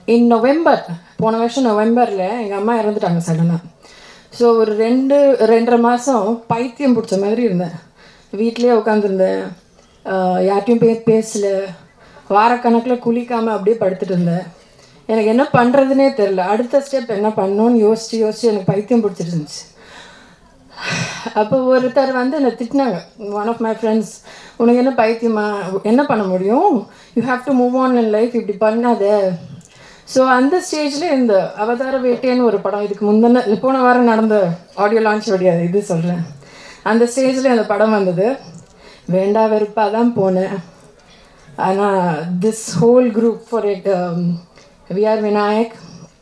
In November போன வருஷம் நவம்பரில் எங்கள் அம்மா இறந்துட்டாங்க சடனாக ஸோ ஒரு ரெண்டு ரெண்டரை மாதம் பைத்தியம் பிடிச்ச மாதிரி இருந்தேன் வீட்டிலே உட்காந்துருந்தேன் யார்ட்டையும் பே பேசல வாரக்கணக்கில் குளிக்காமல் அப்படியே படுத்துட்டு இருந்தேன் எனக்கு என்ன பண்ணுறதுனே தெரில அடுத்த ஸ்டெப் என்ன பண்ணணும்னு யோசிச்சு யோசிச்சு எனக்கு பைத்தியம் பிடிச்சிட்டு இருந்துச்சு அப்போ ஒருத்தர் வந்து என்னை திட்டினாங்க ஒன் ஆஃப் மை ஃப்ரெண்ட்ஸ் உனக்கு என்ன பைத்தியமா என்ன பண்ண முடியும் you have to move on in life இப்படி பண்ணாத ஸோ அந்த ஸ்டேஜில் இந்த அவதார வேட்டைன்னு ஒரு படம் இதுக்கு முந்தின போன வாரம் நடந்த ஆடியோ லான்ச் வழியாது இது சொல்கிறேன் அந்த ஸ்டேஜில் அந்த படம் வந்தது வேண்டா வெறுப்பாக தான் போனேன் ஆனால் this whole group for it V R Vinayak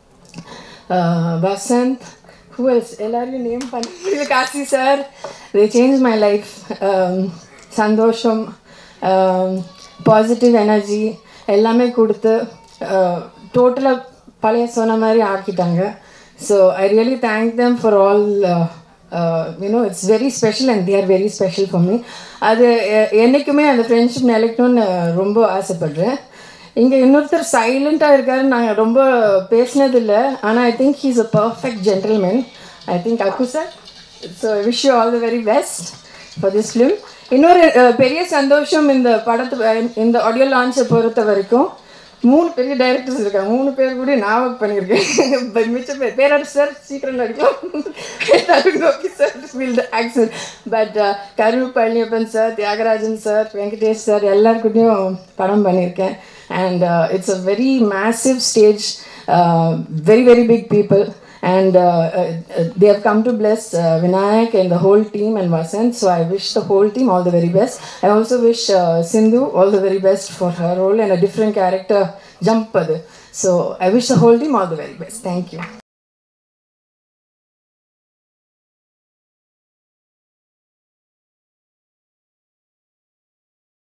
Vasanth who else எல்லாரையும் நேம் பண்ண முடியல Kasi sir they change my life சந்தோஷம் பாசிட்டிவ் எனர்ஜி எல்லாமே கொடுத்து டோட்டலாக பழைய சொன்ன மாதிரி ஆக்கிட்டாங்க so I really thank them for all you know it's very special and they are very special for me அது எ- என்னைக்குமே அந்த ஃப்ரெண்ட்ஷிப் நிலைக்கணும்னு ரொம்ப ஆசைப்படுறேன் இங்கே இன்னொருத்தர் சைலண்ட்டாக இருக்காரு நாங்கள் ரொம்ப பேசினதில்லை ஆனால் I think he's a perfect gentleman I think Akku sir so wish you all the very best for this film இன்னொரு அஹ், பெரிய சந்தோஷம் இந்த படத்து அஹ், இந்த ஆடியோ லான்ச்சை பொறுத்த வரைக்கும் மூணு பெரிய டைரக்டர்ஸ் இருக்காங்க மூணு பேர் கூட நான் ஒர்க் பண்ணியிருக்கேன் But மிச்ச பேர் பேரரசு சார் சீக்கிரம் நடிக்கலாம் Tarun Gopi sir will the action but Karun Palaniappan sir Thiagarajan sir Venkatesh sir எல்லாருக்கிட்டையும் படம் பண்ணியிருக்கேன் and it's a very massive stage very very big people and uh, uh, uh, they have come to bless uh, Vinayak and the whole team and Vasant. So I wish the whole team all the very best. I also wish uh, Sindhu all the very best for her role and a different character, Jump. So I wish the whole team all the very best. Thank you.